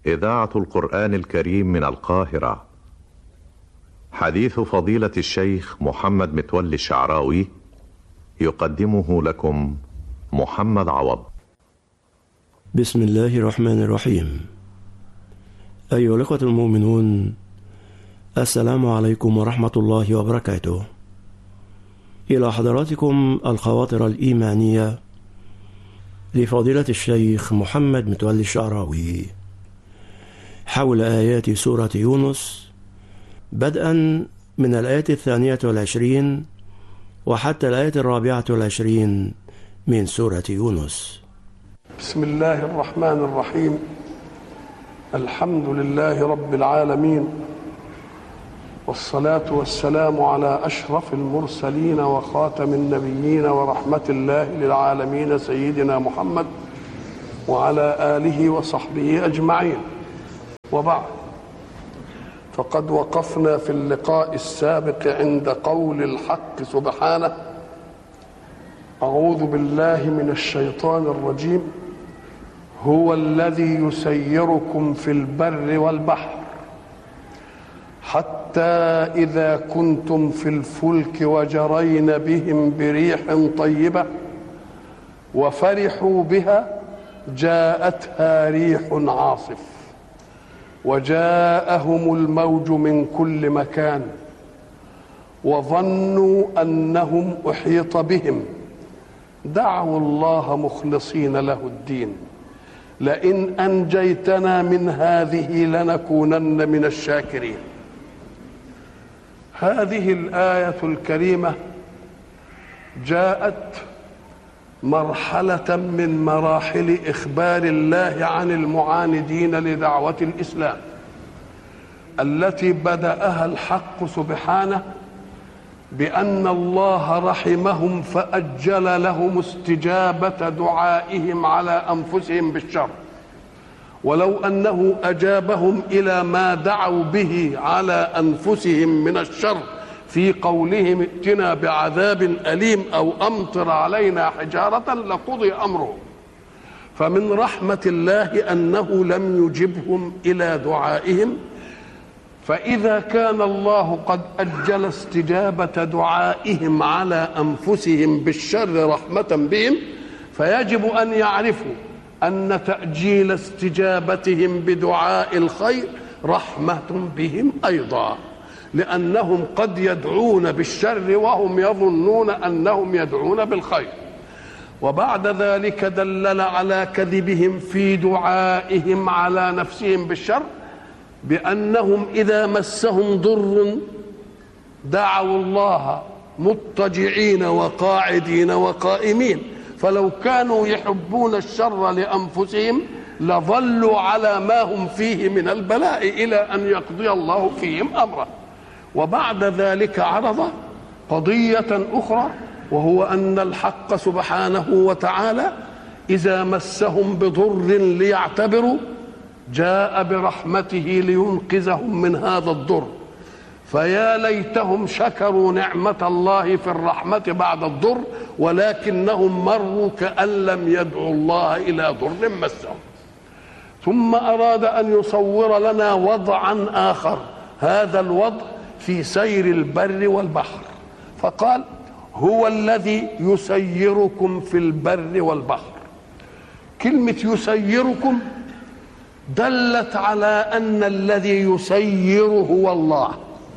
إذاعة القرآن الكريم من القاهرة حديث فضيلة الشيخ محمد متولي الشعراوي يقدمه لكم محمد عوض بسم الله الرحمن الرحيم أيها الأخوة المؤمنون السلام عليكم ورحمة الله وبركاته إلى حضراتكم الخواطر الإيمانية لفضيلة الشيخ محمد متولي الشعراوي حول آيات سورة يونس بدءا من الآية الثانية والعشرين وحتى الآية الرابعة والعشرين من سورة يونس بسم الله الرحمن الرحيم الحمد لله رب العالمين والصلاة والسلام على أشرف المرسلين وخاتم النبيين ورحمة الله للعالمين سيدنا محمد وعلى آله وصحبه أجمعين وبعد فقد وقفنا في اللقاء السابق عند قول الحق سبحانه أعوذ بالله من الشيطان الرجيم هو الذي يسيركم في البر والبحر حتى إذا كنتم في الفلك وجرين بهم بريح طيبة وفرحوا بها جاءتها ريح عاصف وجاءهم الموج من كل مكان وظنوا انهم احيط بهم دعوا الله مخلصين له الدين لئن انجيتنا من هذه لنكونن من الشاكرين هذه الايه الكريمه جاءت مرحله من مراحل اخبار الله عن المعاندين لدعوه الاسلام التي بداها الحق سبحانه بان الله رحمهم فاجل لهم استجابه دعائهم على انفسهم بالشر ولو انه اجابهم الى ما دعوا به على انفسهم من الشر في قولهم ائتنا بعذاب اليم او امطر علينا حجاره لقضي امرهم فمن رحمه الله انه لم يجبهم الى دعائهم فاذا كان الله قد اجل استجابه دعائهم على انفسهم بالشر رحمه بهم فيجب ان يعرفوا ان تاجيل استجابتهم بدعاء الخير رحمه بهم ايضا لانهم قد يدعون بالشر وهم يظنون انهم يدعون بالخير وبعد ذلك دلل على كذبهم في دعائهم على نفسهم بالشر بانهم اذا مسهم ضر دعوا الله مضطجعين وقاعدين وقائمين فلو كانوا يحبون الشر لانفسهم لظلوا على ما هم فيه من البلاء الى ان يقضي الله فيهم امره وبعد ذلك عرض قضيه اخرى وهو ان الحق سبحانه وتعالى اذا مسهم بضر ليعتبروا جاء برحمته لينقذهم من هذا الضر فيا ليتهم شكروا نعمة الله في الرحمة بعد الضر ولكنهم مروا كأن لم يدعوا الله إلى ضر مسهم ثم أراد أن يصور لنا وضعا آخر هذا الوضع في سير البر والبحر فقال هو الذي يسيركم في البر والبحر كلمة يسيركم دلت على ان الذي يسير هو الله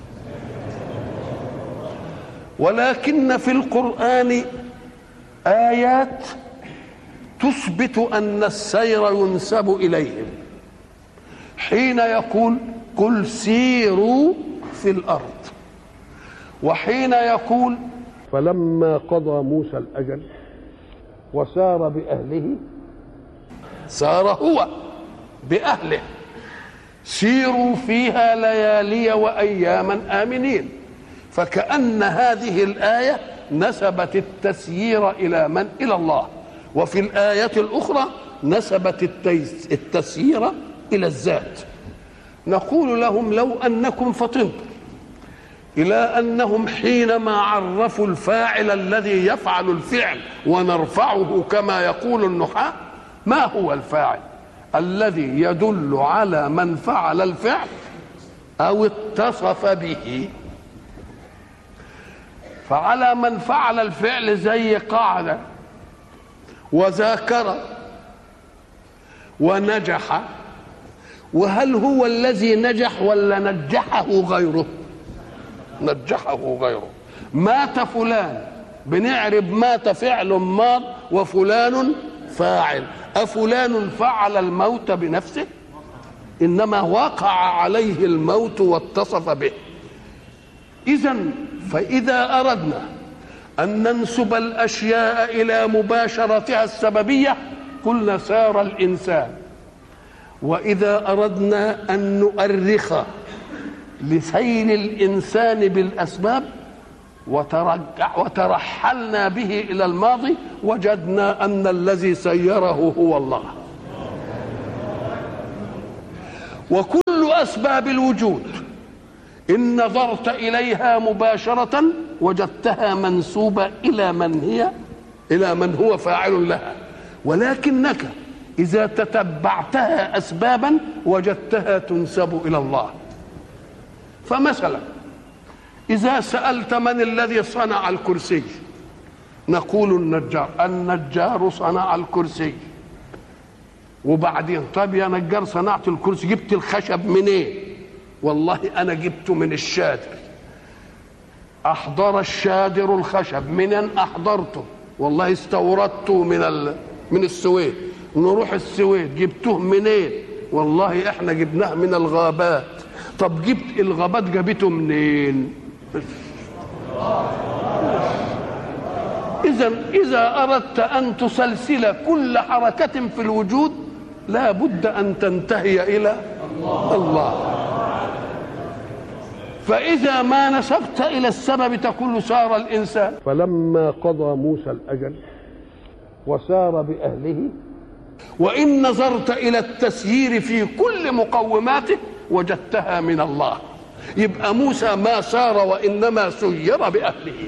ولكن في القران ايات تثبت ان السير ينسب اليهم حين يقول قل سيروا في الارض وحين يقول فلما قضى موسى الاجل وسار باهله سار هو باهله سيروا فيها ليالي واياما امنين فكان هذه الايه نسبت التسيير الى من الى الله وفي الايه الاخرى نسبت التسيير الى الذات نقول لهم لو انكم فطنتم الى انهم حينما عرفوا الفاعل الذي يفعل الفعل ونرفعه كما يقول النحاه ما هو الفاعل الذي يدل على من فعل الفعل او اتصف به فعلى من فعل الفعل زي قعد وذاكر ونجح وهل هو الذي نجح ولا نجحه غيره نجحه غيره مات فلان بنعرب مات فعل ماض وفلان فاعل أفلان فعل الموت بنفسه إنما وقع عليه الموت واتصف به إذا فإذا أردنا أن ننسب الأشياء إلى مباشرتها السببية قلنا سار الإنسان وإذا أردنا أن نؤرخ لسير الإنسان بالأسباب وترجع وترحلنا به إلى الماضي وجدنا أن الذي سيره هو الله وكل أسباب الوجود إن نظرت إليها مباشرة وجدتها منسوبة إلى من هي إلى من هو فاعل لها ولكنك إذا تتبعتها أسبابا وجدتها تنسب إلى الله فمثلا إذا سألت من الذي صنع الكرسي نقول النجار النجار صنع الكرسي وبعدين طب يا نجار صنعت الكرسي جبت الخشب منين إيه؟ والله أنا جبته من الشادر أحضر الشادر الخشب منين أحضرته والله استوردته من ال... من السويد نروح السويد جبته منين إيه؟ والله احنا جبناه من الغابات طب جبت الغابات جابته منين إذا إذا أردت أن تسلسل كل حركة في الوجود لا بد أن تنتهي إلى الله فإذا ما نسبت إلى السبب تقول سار الإنسان فلما قضى موسى الأجل وسار بأهله وإن نظرت إلى التسيير في كل مقوماته وجدتها من الله يبقى موسى ما سار وإنما سير بأهله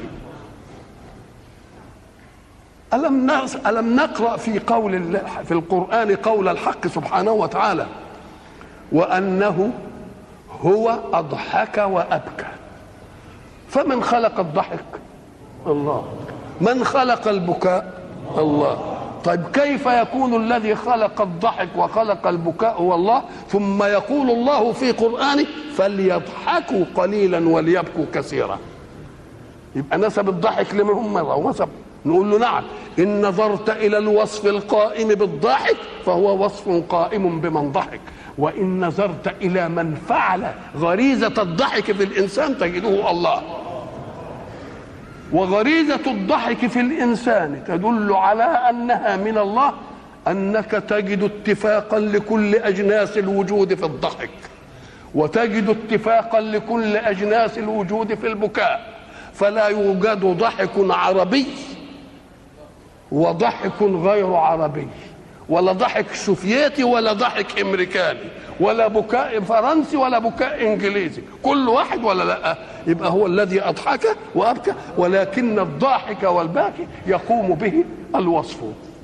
ألم ألم نقرأ في قول الله في القرآن قول الحق سبحانه وتعالى وأنه هو أضحك وأبكى فمن خلق الضحك الله من خلق البكاء الله طيب كيف يكون الذي خلق الضحك وخلق البكاء هو الله ثم يقول الله في قرآنه فليضحكوا قليلا وليبكوا كثيرا يبقى نسب الضحك لمن هم ونسب نقول له نعم إن نظرت إلى الوصف القائم بالضاحك فهو وصف قائم بمن ضحك وإن نظرت إلى من فعل غريزة الضحك في الإنسان تجده الله وغريزة الضحك في الإنسان تدل على أنها من الله أنك تجد اتفاقا لكل أجناس الوجود في الضحك وتجد اتفاقا لكل أجناس الوجود في البكاء فلا يوجد ضحك عربي وضحك غير عربي ولا ضحك سوفيتي ولا ضحك امريكاني ولا بكاء فرنسي ولا بكاء انجليزي كل واحد ولا لا يبقى هو الذي اضحك وابكى ولكن الضاحك والباكي يقوم به الوصف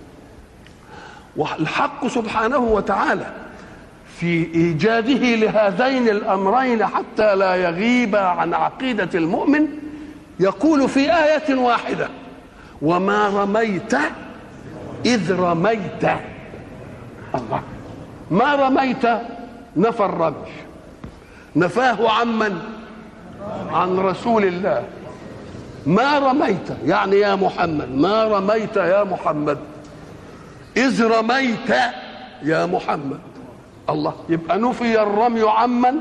والحق سبحانه وتعالى في ايجاده لهذين الامرين حتى لا يغيب عن عقيده المؤمن يقول في ايه واحده وما رميت إذ رميت الله ما رميت نفى الرمي نفاه عمن عن رسول الله ما رميت يعني يا محمد ما رميت يا محمد إذ رميت يا محمد الله يبقى نفي الرمي عمن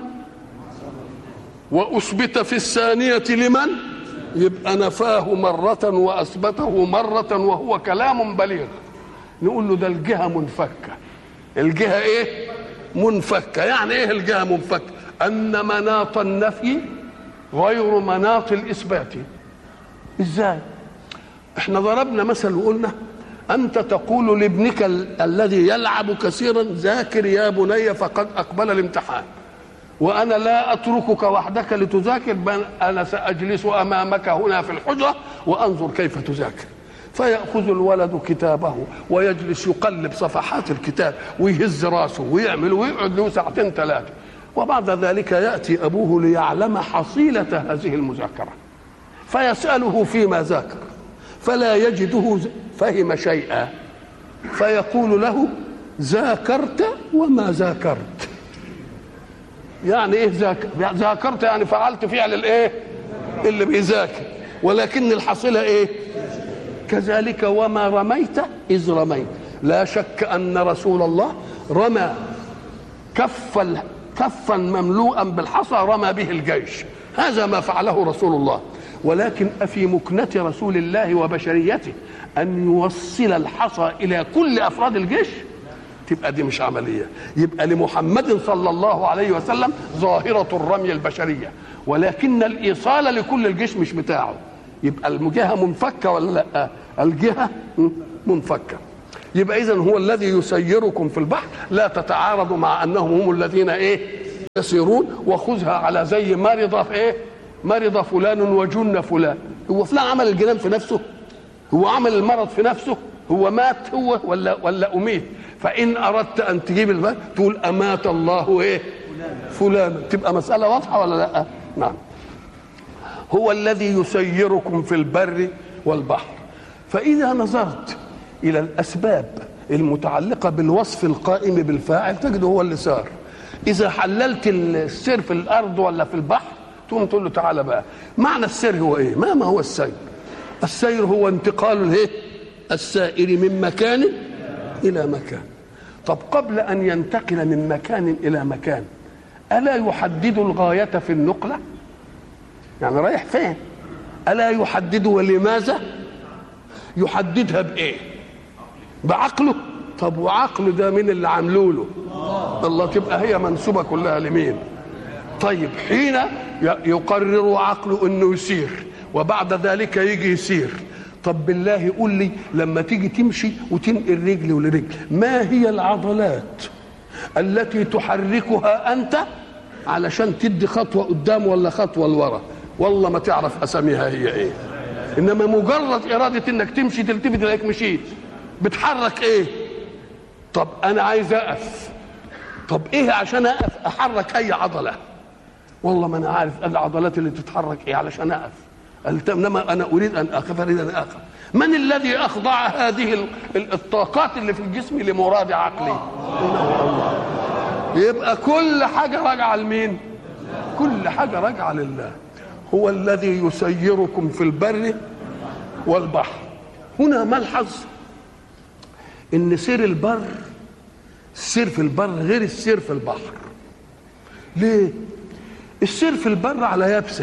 وأثبت في الثانية لمن يبقى نفاه مرة وأثبته مرة وهو كلام بليغ نقول له ده الجهة منفكة الجهة ايه منفكة يعني ايه الجهة منفكة ان مناط النفي غير مناط الاثبات ازاي احنا ضربنا مثل وقلنا انت تقول لابنك ال- الذي يلعب كثيرا ذاكر يا بني فقد اقبل الامتحان وانا لا اتركك وحدك لتذاكر بل انا ساجلس امامك هنا في الحجره وانظر كيف تذاكر فيأخذ الولد كتابه ويجلس يقلب صفحات الكتاب ويهز راسه ويعمل ويقعد له ساعتين ثلاثة وبعد ذلك يأتي أبوه ليعلم حصيلة هذه المذاكرة فيسأله فيما ذاكر فلا يجده فهم شيئا فيقول له ذاكرت وما ذاكرت يعني ايه ذاكر ذاكرت يعني فعلت فعل الايه اللي بيذاكر ولكن الحصيله ايه كذلك وما رميت اذ رميت لا شك ان رسول الله رمى كف كفا مملوءا بالحصى رمى به الجيش هذا ما فعله رسول الله ولكن أفي مكنة رسول الله وبشريته أن يوصل الحصى إلى كل أفراد الجيش تبقى دي مش عملية يبقى لمحمد صلى الله عليه وسلم ظاهرة الرمي البشرية ولكن الإيصال لكل الجيش مش بتاعه يبقى الجهة منفكة ولا لا الجهة منفكة يبقى إذا هو الذي يسيركم في البحر لا تتعارضوا مع أنهم هم الذين إيه يسيرون وخذها على زي مرض في إيه مرض فلان وجن فلان هو فلان عمل الجنان في نفسه هو عمل المرض في نفسه هو مات هو ولا ولا اميت فان اردت ان تجيب المال تقول امات الله ايه فلان تبقى مساله واضحه ولا لا نعم هو الذي يسيركم في البر والبحر فاذا نظرت الى الاسباب المتعلقه بالوصف القائم بالفاعل تجد هو اللي سار اذا حللت السير في الارض ولا في البحر تقوم تقول له تعالى بقى معنى السير هو ايه ما ما هو السير السير هو انتقال الايه السائر من مكان الى مكان طب قبل ان ينتقل من مكان الى مكان الا يحدد الغايه في النقله يعني رايح فين الا يحدد ولماذا يحددها بايه بعقله طب وعقله ده مين اللي عامله له الله تبقى هي منسوبه كلها لمين طيب حين يقرر عقله انه يسير وبعد ذلك يجي يسير طب بالله قول لي لما تيجي تمشي وتنقل رجل ولرجل ما هي العضلات التي تحركها انت علشان تدي خطوه قدام ولا خطوه لورا والله ما تعرف اساميها هي ايه انما مجرد اراده انك تمشي تلتفت تلاقيك مشيت بتحرك ايه طب انا عايز اقف طب ايه عشان اقف احرك اي عضله والله ما انا عارف العضلات اللي تتحرك ايه علشان اقف انما انا اريد ان اقف اريد ان اقف من الذي اخضع هذه الطاقات اللي في الجسم لمراد عقلي انه الله يبقى كل حاجه راجعه لمين كل حاجه راجعه لله هو الذي يسيركم في البر والبحر هنا ملحظ ان سير البر السير في البر غير السير في البحر ليه السير في البر على يبسه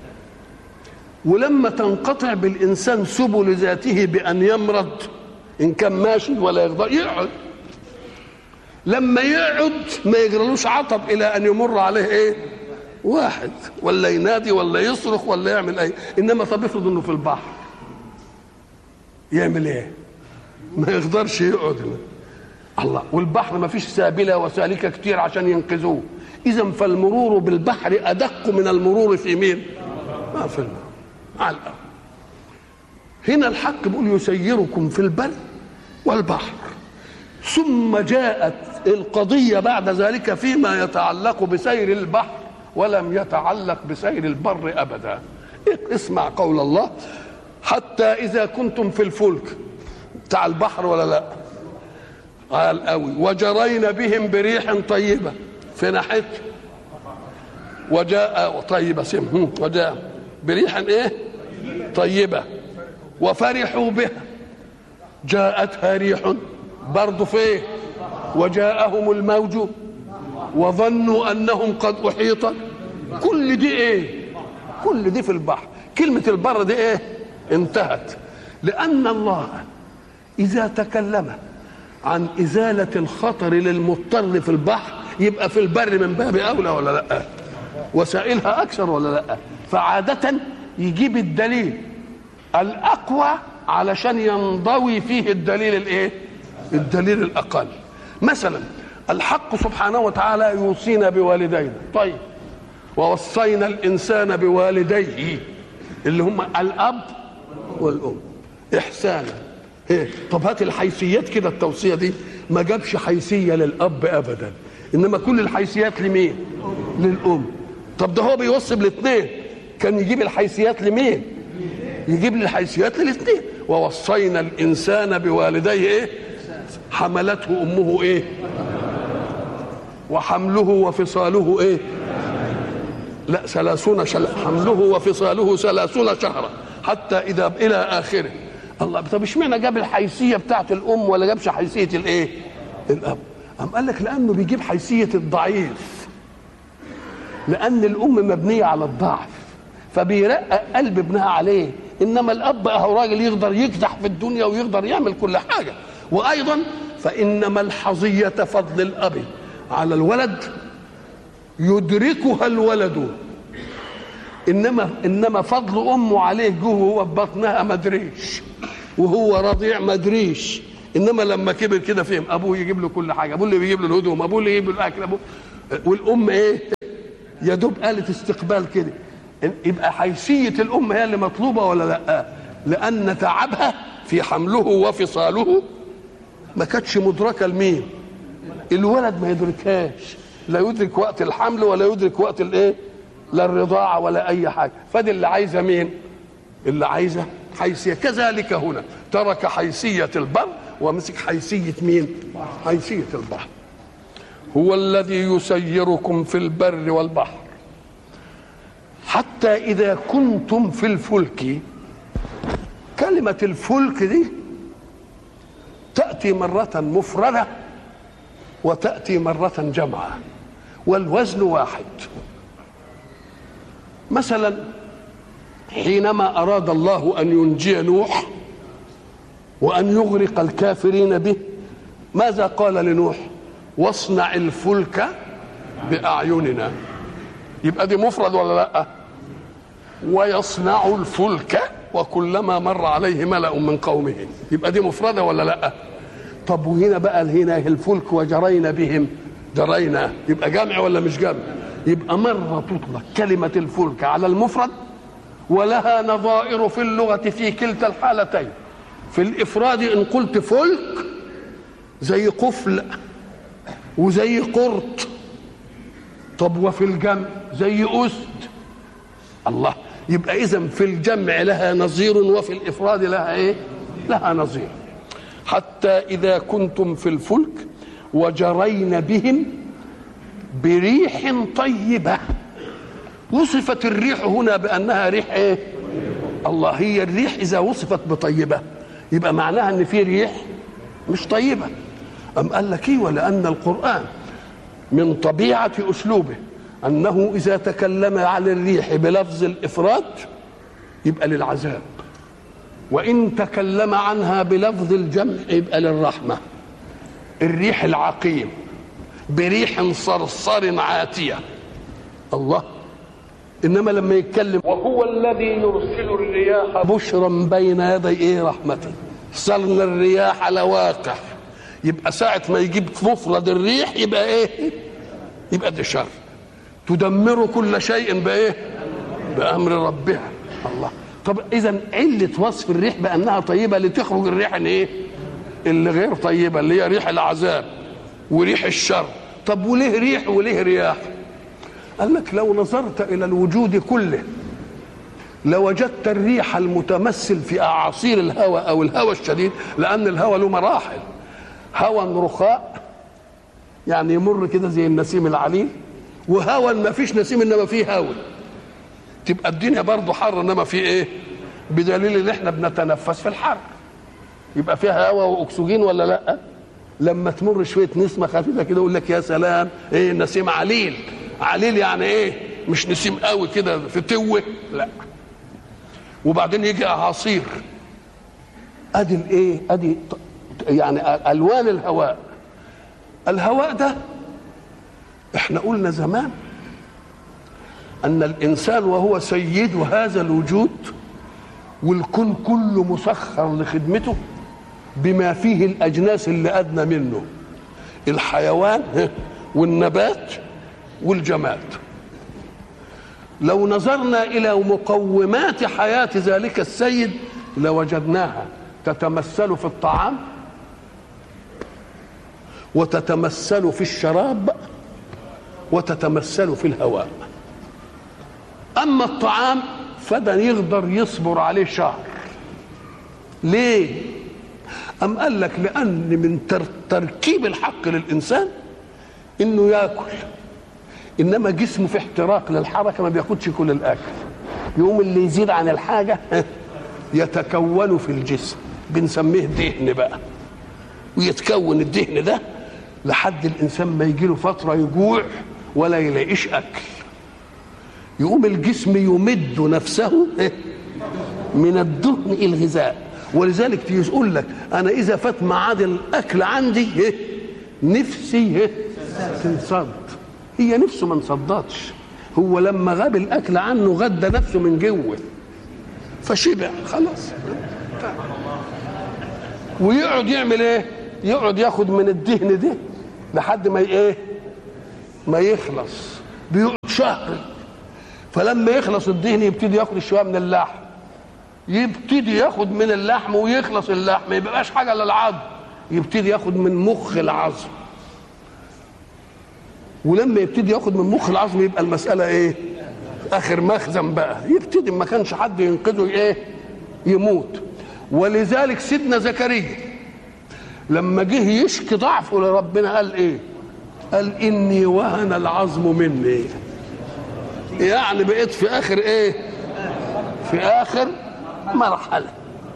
ولما تنقطع بالانسان سبل ذاته بان يمرض ان كان ماشي ولا يقدر يقعد لما يقعد ما يجرلوش عطب الى ان يمر عليه ايه واحد ولا ينادي ولا يصرخ ولا يعمل ايه انما طب افرض انه في البحر يعمل ايه ما يقدرش يقعد الله والبحر ما فيش سابله وسالكه كتير عشان ينقذوه اذا فالمرور بالبحر ادق من المرور في مين ما في الماء على الارض هنا الحق بيقول يسيركم في البر والبحر ثم جاءت القضية بعد ذلك فيما يتعلق بسير البحر ولم يتعلق بسير البر أبدا اسمع قول الله حتى إذا كنتم في الفلك بتاع البحر ولا لا قال قوي وجرينا بهم بريح طيبة في ناحية وجاء طيبة سم وجاء بريح ايه طيبة وفرحوا بها جاءتها ريح برضه فيه وجاءهم الموج وظنوا انهم قد احيط كل دي ايه كل دي في البحر كلمة البر دي ايه انتهت لأن الله إذا تكلم عن إزالة الخطر للمضطر في البحر يبقى في البر من باب أولى ولا لأ وسائلها أكثر ولا لأ فعادة يجيب الدليل الأقوى علشان ينضوي فيه الدليل الإيه الدليل الأقل مثلا الحق سبحانه وتعالى يوصينا بوالدينا طيب ووصينا الإنسان بوالديه اللي هم الأب والأم احسانا إيه؟ طب هات الحيثيات كده التوصيه دي ما جابش حيثيه للاب ابدا انما كل الحيثيات لمين للام طب ده هو بيوصي بالاثنين كان يجيب الحيثيات لمين يجيب لي الحيثيات للاثنين ووصينا الانسان بوالديه ايه حملته امه ايه وحمله وفصاله ايه لا ثلاثون شل... حمله وفصاله ثلاثون شهرا حتى اذا الى اخره الله طب اشمعنى جاب الحيثيه بتاعت الام ولا جابش حيثيه الايه الاب قام قال لك لانه بيجيب حيثيه الضعيف لان الام مبنيه على الضعف فبيرقق قلب ابنها عليه انما الاب اهو راجل يقدر يكدح في الدنيا ويقدر يعمل كل حاجه وايضا فانما الحظيه فضل الاب على الولد يدركها الولد انما انما فضل امه عليه جوه وهو في بطنها ما ادريش وهو رضيع ما ادريش انما لما كبر كده فهم ابوه يجيب له كل حاجه ابوه اللي بيجيب له الهدوم ابوه اللي يجيب له الاكل ابوه والام ايه يا دوب آلة استقبال كده يبقى حيثية الأم هي اللي مطلوبة ولا لا لأن تعبها في حمله وفصاله ما كانتش مدركة لمين الولد ما يدركهاش لا يدرك وقت الحمل ولا يدرك وقت الايه لا الرضاعة ولا أي حاجة فدي اللي عايزة مين اللي عايزة حيثية كذلك هنا ترك حيثية البر ومسك حيثية مين حيثية البحر هو الذي يسيركم في البر والبحر حتى إذا كنتم في الفلك كلمة الفلك دي تأتي مرة مفردة وتأتي مرة جمعة والوزن واحد مثلا حينما أراد الله أن ينجي نوح وأن يغرق الكافرين به ماذا قال لنوح واصنع الفلك بأعيننا يبقى دي مفرد ولا لا ويصنع الفلك وكلما مر عليه ملأ من قومه يبقى دي مفردة ولا لا طب وهنا بقى هنا الفلك وجرينا بهم جرينا يبقى جمع ولا مش جمع يبقى مرة تطلق كلمة الفلك على المفرد ولها نظائر في اللغة في كلتا الحالتين في الإفراد إن قلت فلك زي قفل وزي قرط طب وفي الجمع زي أسد الله يبقى إذا في الجمع لها نظير وفي الإفراد لها إيه؟ لها نظير حتى إذا كنتم في الفلك وجرين بهم بريح طيبة وصفت الريح هنا بأنها ريح إيه؟ الله هي الريح إذا وصفت بطيبة يبقى معناها إن في ريح مش طيبة أم قال لك إيه ولأن القرآن من طبيعة أسلوبه أنه إذا تكلم عن الريح بلفظ الإفراد يبقى للعذاب وإن تكلم عنها بلفظ الجمع يبقى للرحمة الريح العقيم بريح صرصر عاتية الله إنما لما يتكلم وهو الذي يرسل الرياح بشرا بين يدي إيه رحمته صرنا الرياح لواقح يبقى ساعة ما يجيب مفرد الريح يبقى إيه يبقى ده شر تدمر كل شيء بايه بامر ربها الله طب اذا عله وصف الريح بانها طيبه لتخرج الريح ايه اللي غير طيبه اللي هي ريح العذاب وريح الشر طب وليه ريح وليه رياح قال لك لو نظرت الى الوجود كله لوجدت الريح المتمثل في اعاصير الهواء او الهواء الشديد لان الهواء له مراحل هواء رخاء يعني يمر كده زي النسيم العليل وهوى ما فيش نسيم انما فيه هوى تبقى الدنيا برضه حر انما في ايه بدليل ان احنا بنتنفس في الحر يبقى فيها هواء واكسجين ولا لا لما تمر شويه نسمه خفيفه كده يقول لك يا سلام ايه نسيم عليل عليل يعني ايه مش نسيم قوي كده في توه لا وبعدين يجي اعاصير ادي الايه ادي يعني الوان الهواء الهواء ده احنا قلنا زمان ان الانسان وهو سيد هذا الوجود والكون كله مسخر لخدمته بما فيه الاجناس اللي ادنى منه الحيوان والنبات والجماد لو نظرنا الى مقومات حياه ذلك السيد لوجدناها تتمثل في الطعام وتتمثل في الشراب وتتمثل في الهواء اما الطعام فده يقدر يصبر عليه شهر ليه ام قال لك لان من تر- تركيب الحق للانسان انه ياكل انما جسمه في احتراق للحركه ما بياخدش كل الاكل يقوم اللي يزيد عن الحاجه يتكون في الجسم بنسميه دهن بقى ويتكون الدهن ده لحد الانسان ما يجي له فتره يجوع ولا يلاقيش اكل يقوم الجسم يمد نفسه من الدهن الغذاء ولذلك تيجي يقول لك انا اذا فات ميعاد الاكل عندي إيه؟ نفسي إيه؟ تنصد هي نفسه ما انصدتش هو لما غاب الاكل عنه غدى نفسه من جوه فشبع خلاص ويقعد يعمل ايه يقعد ياخد من الدهن ده لحد ما ي- ايه ما يخلص بيقعد شهر فلما يخلص الدهن يبتدي ياخد شويه من اللحم يبتدي ياخد من اللحم ويخلص اللحم ما يبقاش حاجه للعظم يبتدي ياخد من مخ العظم ولما يبتدي ياخد من مخ العظم يبقى المساله ايه اخر مخزن بقى يبتدي ما كانش حد ينقذه ايه يموت ولذلك سيدنا زكريا لما جه يشكي ضعفه لربنا قال ايه قال اني وهن العظم مني يعني بقيت في اخر ايه في اخر مرحله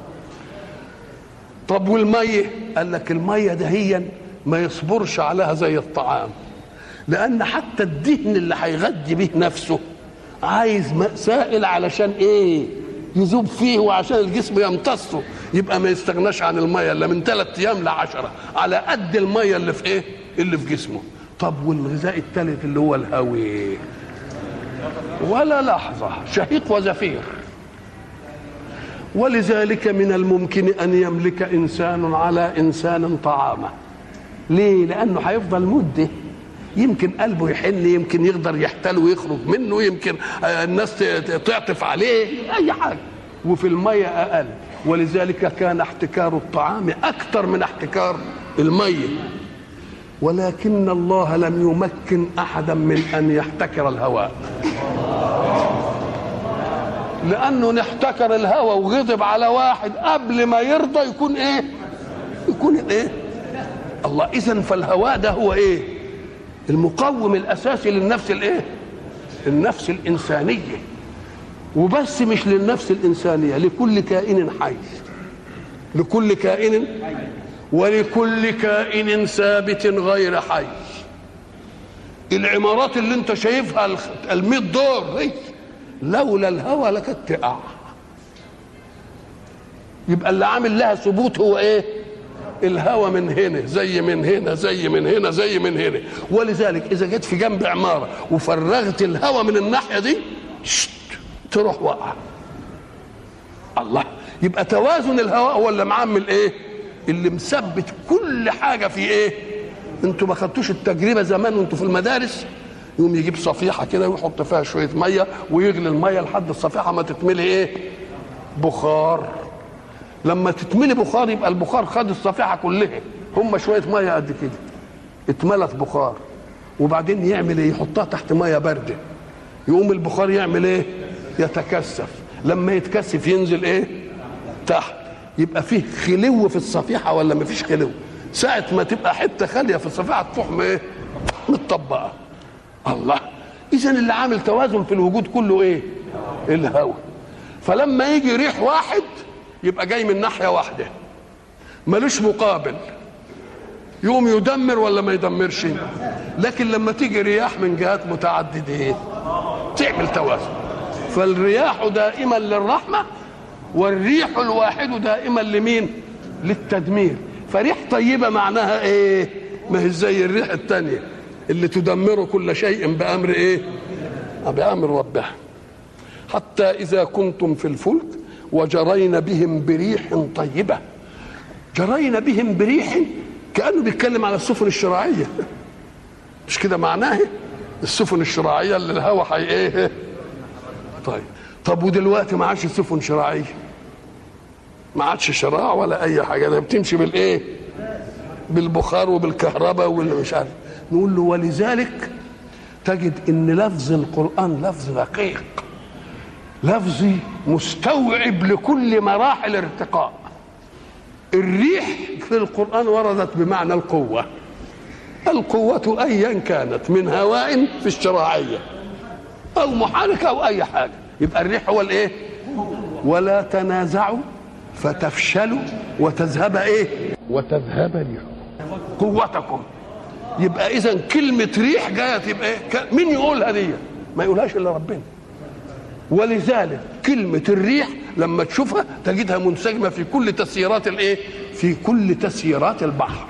طب والميه قال لك الميه دهيا ما يصبرش عليها زي الطعام لان حتى الدهن اللي هيغذي به نفسه عايز ماء سائل علشان ايه يذوب فيه وعشان الجسم يمتصه يبقى ما يستغناش عن الميه الا من ثلاث ايام لعشرة على قد الميه اللي في ايه اللي في جسمه طب والغذاء الثالث اللي هو الهوي ولا لحظه شهيق وزفير ولذلك من الممكن ان يملك انسان على انسان طعامه ليه لانه هيفضل مده يمكن قلبه يحن يمكن يقدر يحتل ويخرج منه يمكن آه، الناس ت- ت- تعطف عليه اي حاجه وفي الميه اقل ولذلك كان احتكار الطعام اكثر من احتكار الميه ولكن الله لم يمكن احدا من ان يحتكر الهواء لانه نحتكر الهوى وغضب على واحد قبل ما يرضى يكون ايه يكون ايه الله اذا فالهواء ده هو ايه المقوم الاساسي للنفس الايه النفس الانسانيه وبس مش للنفس الانسانيه لكل كائن حي لكل كائن ولكل كائن ثابت غير حي العمارات اللي انت شايفها ال 100 دور هي لولا الهوى لكانت تقع يبقى اللي عامل لها ثبوت هو ايه الهوى من هنا زي من هنا زي من هنا زي من هنا ولذلك اذا جيت في جنب عماره وفرغت الهوى من الناحيه دي شت تروح واقعه الله يبقى توازن الهواء هو اللي معمل ايه اللي مثبت كل حاجه في ايه انتوا ما خدتوش التجربه زمان وانتوا في المدارس يقوم يجيب صفيحه كده ويحط فيها شويه ميه ويغلي الميه لحد الصفيحه ما تتملي ايه بخار لما تتملي بخار يبقى البخار خد الصفيحه كلها هم شويه ميه قد كده اتملت بخار وبعدين يعمل ايه يحطها تحت ميه بارده يقوم البخار يعمل ايه يتكثف لما يتكثف ينزل ايه تحت يبقى فيه خلو في الصفيحه ولا ما فيش خلو ساعه ما تبقى حته خاليه في الصفيحه تروح ايه متطبقه الله اذا اللي عامل توازن في الوجود كله ايه الهواء فلما يجي ريح واحد يبقى جاي من ناحيه واحده ملوش مقابل يقوم يدمر ولا ما يدمرش لكن لما تيجي رياح من جهات متعدده ايه تعمل توازن فالرياح دائما للرحمه والريح الواحد دائما لمين للتدمير فريح طيبه معناها ايه ما هي زي الريح الثانيه اللي تدمر كل شيء بامر ايه بامر ربها حتى اذا كنتم في الفلك وجرين بهم بريح طيبه جرين بهم بريح كانه بيتكلم على السفن الشراعيه مش كده معناه السفن الشراعيه اللي الهوا حي ايه طيب طب ودلوقتي ما عادش سفن شراعيه ما عادش شراع ولا اي حاجه ده بتمشي بالايه بالبخار وبالكهرباء واللي مش عارف نقول له ولذلك تجد ان لفظ القران لفظ دقيق لفظ مستوعب لكل مراحل ارتقاء الريح في القران وردت بمعنى القوه القوه ايا كانت من هواء في الشراعيه او محرك او اي حاجه يبقى الريح هو الايه ولا تنازعوا فتفشلوا وتذهب ايه وتذهب ريحكم قوتكم يبقى اذا كلمه ريح جايه تبقى ايه ك- مين يقولها دي ما يقولهاش الا ربنا ولذلك كلمه الريح لما تشوفها تجدها منسجمه في كل تسييرات الايه في كل تسييرات البحر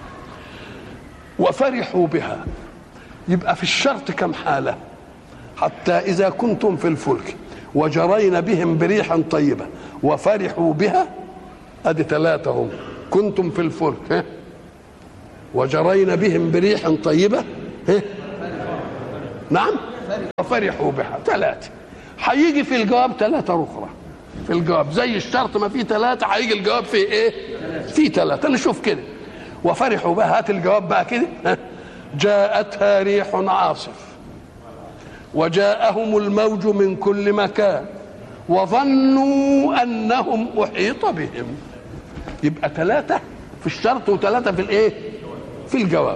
وفرحوا بها يبقى في الشرط كم حاله حتى إذا كنتم في الفلك وجرين بهم بريح طيبة وفرحوا بها أدي ثلاثة هم كنتم في الفلك ها؟ وجرين بهم بريح طيبة ها؟ نعم وفرحوا بها ثلاثة هيجي في الجواب ثلاثة أخرى في الجواب زي الشرط ما فيه ثلاثة هيجي الجواب في إيه؟ في ثلاثة نشوف كده وفرحوا بها هات الجواب بقى كده ها؟ جاءتها ريح عاصف وجاءهم الموج من كل مكان وظنوا انهم احيط بهم يبقى ثلاثه في الشرط وثلاثه في الايه في الجواب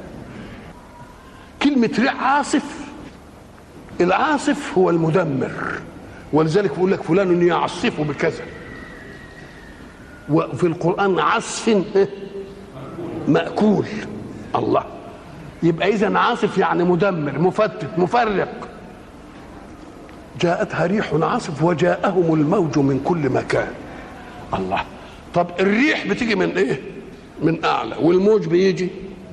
كلمه ريح عاصف العاصف هو المدمر ولذلك بيقول لك فلان يعصف بكذا وفي القران عصف ماكول الله يبقى اذا عاصف يعني مدمر مفتت مفرق جاءتها ريح عاصف وجاءهم الموج من كل مكان الله طب الريح بتيجي من ايه من اعلى والموج بيجي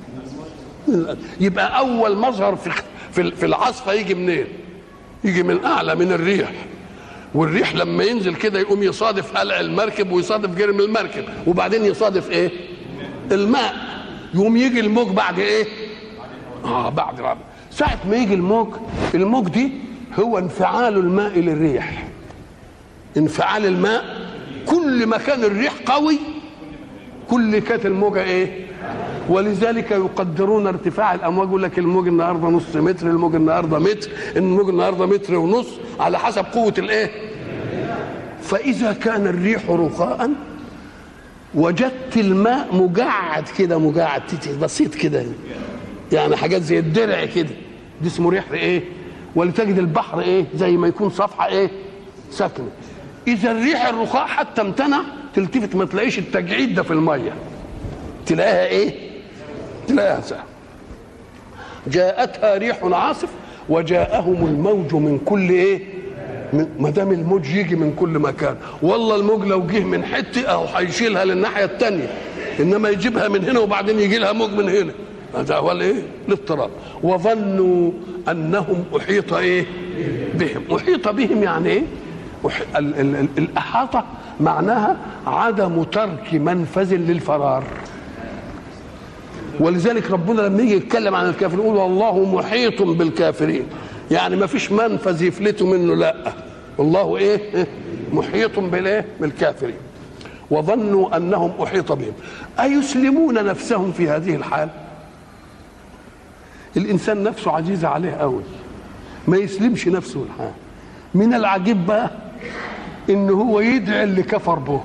يبقى اول مظهر في في في العاصفه يجي منين يجي من اعلى من الريح والريح لما ينزل كده يقوم يصادف قلع المركب ويصادف جرم المركب وبعدين يصادف ايه الماء يقوم يجي الموج بعد ايه اه بعد رابع ساعة ما يجي الموج الموج دي هو انفعال الماء للريح انفعال الماء كل ما كان الريح قوي كل كانت الموجة ايه ولذلك يقدرون ارتفاع الامواج يقول لك الموج النهارده نص متر الموج النهارده متر الموج النهارده متر ونص على حسب قوه الايه فاذا كان الريح رخاء وجدت الماء مجعد كده مجعد تيتي بسيط كده يعني حاجات زي الدرع كده دي اسمه ريح ايه ولتجد البحر ايه زي ما يكون صفحه ايه ساكنه اذا الريح الرخاء حتى امتنع تلتفت ما تلاقيش التجعيد ده في الميه تلاقيها ايه تلاقيها سهل جاءتها ريح عاصف وجاءهم الموج من كل ايه ما دام الموج يجي من كل مكان والله الموج لو جه من حته او هيشيلها للناحيه الثانيه انما يجيبها من هنا وبعدين يجي لها موج من هنا هذا هو الايه الاضطراب وظنوا انهم احيط ايه بهم احيط بهم يعني ايه أح... ال... ال... ال... الاحاطه معناها عدم ترك منفذ للفرار ولذلك ربنا لما يجي يتكلم عن الكافرين يقول والله محيط بالكافرين يعني ما فيش منفذ يفلتوا منه لا والله ايه محيط بالايه بالكافرين وظنوا انهم احيط بهم ايسلمون نفسهم في هذه الحال الانسان نفسه عزيزه عليه قوي ما يسلمش نفسه الحال من العجيب بقى ان هو يدعي اللي كفر به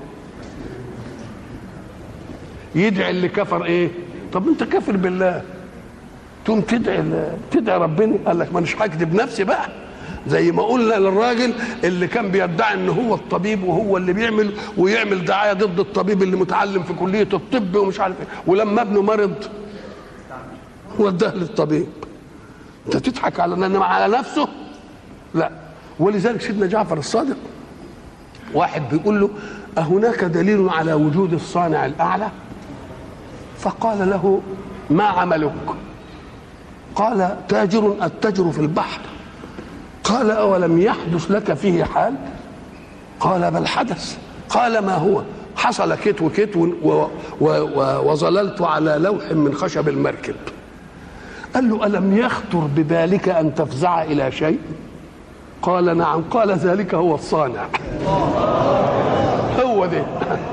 يدعي اللي كفر ايه طب انت كافر بالله تقوم تدعي تدعي ربنا قال لك ما مش هكذب نفسي بقى زي ما قلنا للراجل اللي كان بيدعي ان هو الطبيب وهو اللي بيعمل ويعمل دعايه ضد الطبيب اللي متعلم في كليه الطب ومش عارف ايه ولما ابنه مرض وداه للطبيب انت تضحك على انما على نفسه لا ولذلك سيدنا جعفر الصادق واحد بيقول له أهناك دليل على وجود الصانع الأعلى فقال له ما عملك قال تاجر أتجر في البحر قال أولم يحدث لك فيه حال قال بل حدث قال ما هو حصل كت وكت و و و وظللت على لوح من خشب المركب قال له ألم يخطر ببالك أن تفزع إلى شيء قال نعم قال ذلك هو الصانع هو ده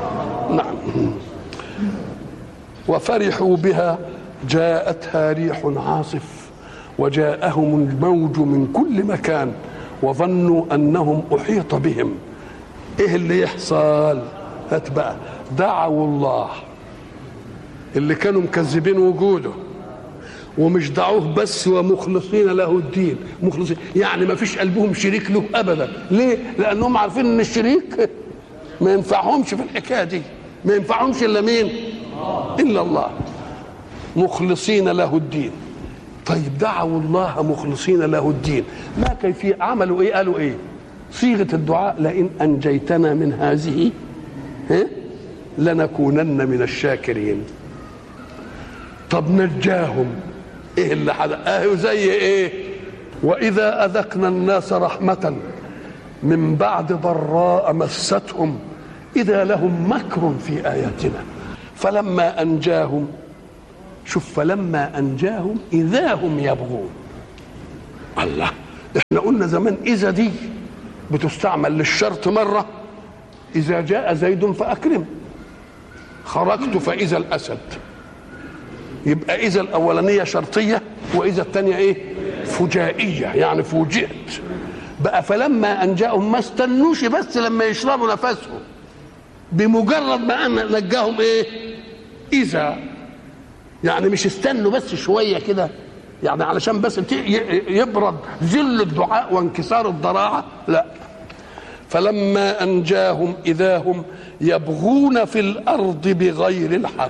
وفرحوا بها جاءتها ريح عاصف وجاءهم الموج من كل مكان وظنوا انهم احيط بهم ايه اللي يحصل هات بقى دعوا الله اللي كانوا مكذبين وجوده ومش دعوه بس ومخلصين له الدين مخلصين يعني ما فيش قلبهم شريك له ابدا ليه لانهم عارفين ان الشريك ما ينفعهمش في الحكايه دي ما ينفعهمش الا مين الا الله مخلصين له الدين طيب دعوا الله مخلصين له الدين ما كيفية عملوا ايه قالوا ايه صيغة الدعاء لئن أنجيتنا من هذه ها؟ لنكونن من الشاكرين طب نجاهم ايه اللي حدث اه زي ايه واذا اذقنا الناس رحمه من بعد ضراء مستهم اذا لهم مكر في اياتنا فلما انجاهم شوف فلما انجاهم اذا هم يبغون الله احنا قلنا زمان اذا دي بتستعمل للشرط مره اذا جاء زيد فاكرم خرجت فاذا الاسد يبقى اذا الاولانيه شرطيه واذا الثانيه ايه فجائيه يعني فوجئت بقى فلما انجاهم ما استنوش بس لما يشربوا نفسهم بمجرد ما ان نجاهم ايه اذا يعني مش استنوا بس شويه كده يعني علشان بس يبرد ذل الدعاء وانكسار الضراعه لا فلما انجاهم اذا هم يبغون في الارض بغير الحق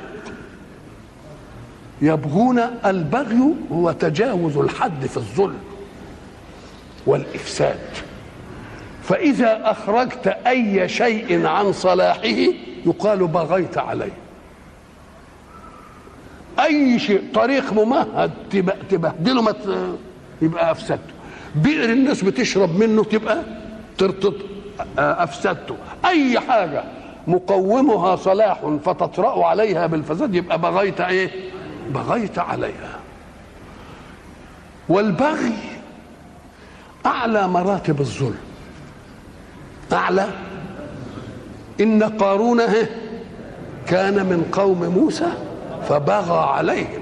يبغون البغي هو تجاوز الحد في الظلم والافساد فاذا اخرجت اي شيء عن صلاحه يقال بغيت عليه اي شيء طريق ممهد تبهدله ما يبقى افسدته بئر الناس بتشرب منه تبقى ترتط افسدته اي حاجه مقومها صلاح فتطرا عليها بالفساد يبقى بغيت ايه بغيت عليها والبغي اعلى مراتب الظلم اعلى ان قارون كان من قوم موسى فبغى عليهم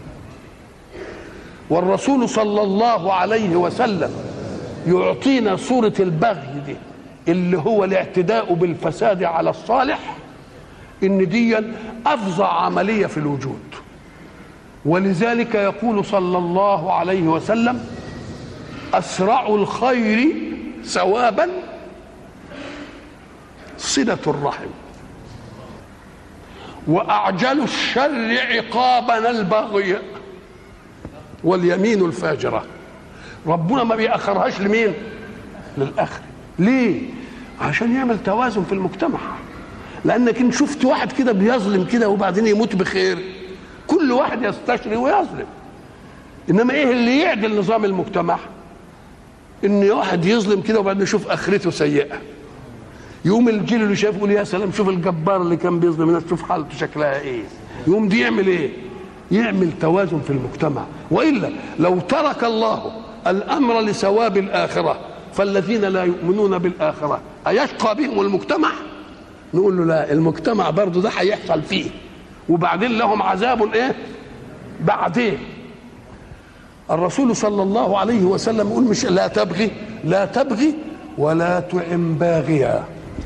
والرسول صلى الله عليه وسلم يعطينا صورة البغي دي اللي هو الاعتداء بالفساد على الصالح ان دي افظع عملية في الوجود ولذلك يقول صلى الله عليه وسلم اسرع الخير ثوابا صلة الرحم واعجل الشر عقابا البغي واليمين الفاجره ربنا ما بيأخرهاش لمين للاخر ليه عشان يعمل توازن في المجتمع لانك ان شفت واحد كده بيظلم كده وبعدين يموت بخير كل واحد يستشري ويظلم انما ايه اللي يعدل نظام المجتمع ان واحد يظلم كده وبعدين يشوف اخرته سيئه يقوم الجيل اللي شايف يقول يا سلام شوف الجبار اللي كان بيظلم الناس شوف حالته شكلها ايه يقوم دي يعمل ايه يعمل توازن في المجتمع والا لو ترك الله الامر لثواب الاخره فالذين لا يؤمنون بالاخره ايشقى بهم المجتمع نقول له لا المجتمع برضه ده هيحصل فيه وبعدين لهم عذاب ايه بعدين الرسول صلى الله عليه وسلم يقول مش لا تبغي لا تبغي ولا تعن باغيا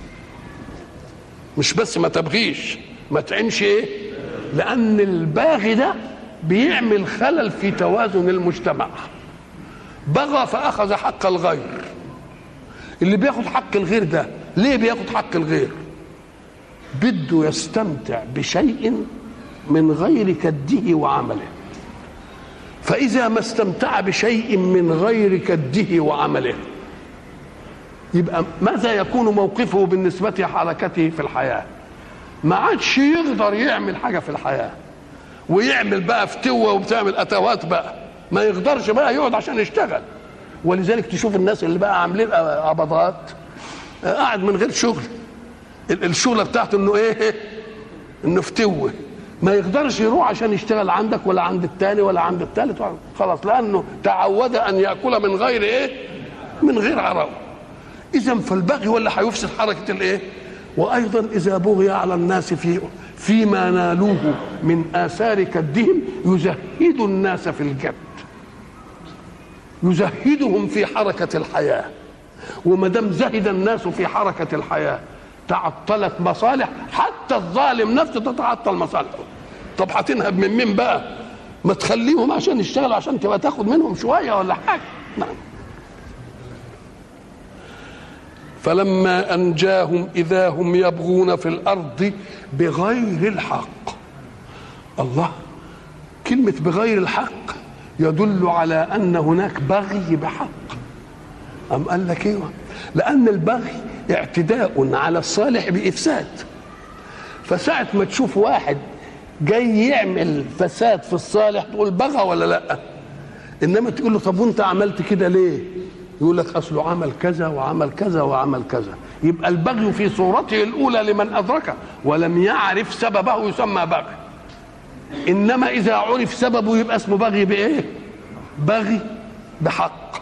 مش بس ما تبغيش ما تعنش ايه لان الباغي ده بيعمل خلل في توازن المجتمع بغى فاخذ حق الغير اللي بياخد حق الغير ده ليه بياخد حق الغير بده يستمتع بشيء من غير كده وعمله فاذا ما استمتع بشيء من غير كده وعمله يبقى ماذا يكون موقفه بالنسبة لحركته في الحياة ما عادش يقدر يعمل حاجة في الحياة ويعمل بقى فتوة وبتعمل أتوات بقى ما يقدرش بقى يقعد عشان يشتغل ولذلك تشوف الناس اللي بقى عاملين قبضات قاعد من غير شغل الشغلة بتاعته انه ايه انه فتوة ما يقدرش يروح عشان يشتغل عندك ولا عند التاني ولا عند التالت خلاص لانه تعود ان ياكل من غير ايه من غير عراوه اذا فالبغي هو اللي هيفسد حركه الايه وايضا اذا بغي على الناس في فيما نالوه من اثار كدهم يزهد الناس في الجد يزهدهم في حركه الحياه وما دام زهد الناس في حركه الحياه تعطلت مصالح حتى الظالم نفسه تتعطل مصالحه طب هتنهب من مين بقى ما تخليهم عشان يشتغلوا عشان تبقى تاخد منهم شويه ولا حاجه نعم فلما انجاهم اذا هم يبغون في الارض بغير الحق الله كلمه بغير الحق يدل على ان هناك بغي بحق أم قال لك ايوه لان البغي اعتداء على الصالح بافساد فساعه ما تشوف واحد جاي يعمل فساد في الصالح تقول بغى ولا لا انما تقول له طب وانت عملت كده ليه يقول لك اصله عمل كذا وعمل كذا وعمل كذا يبقى البغي في صورته الاولى لمن ادركه ولم يعرف سببه يسمى بغي انما اذا عرف سببه يبقى اسمه بغي بايه بغي بحق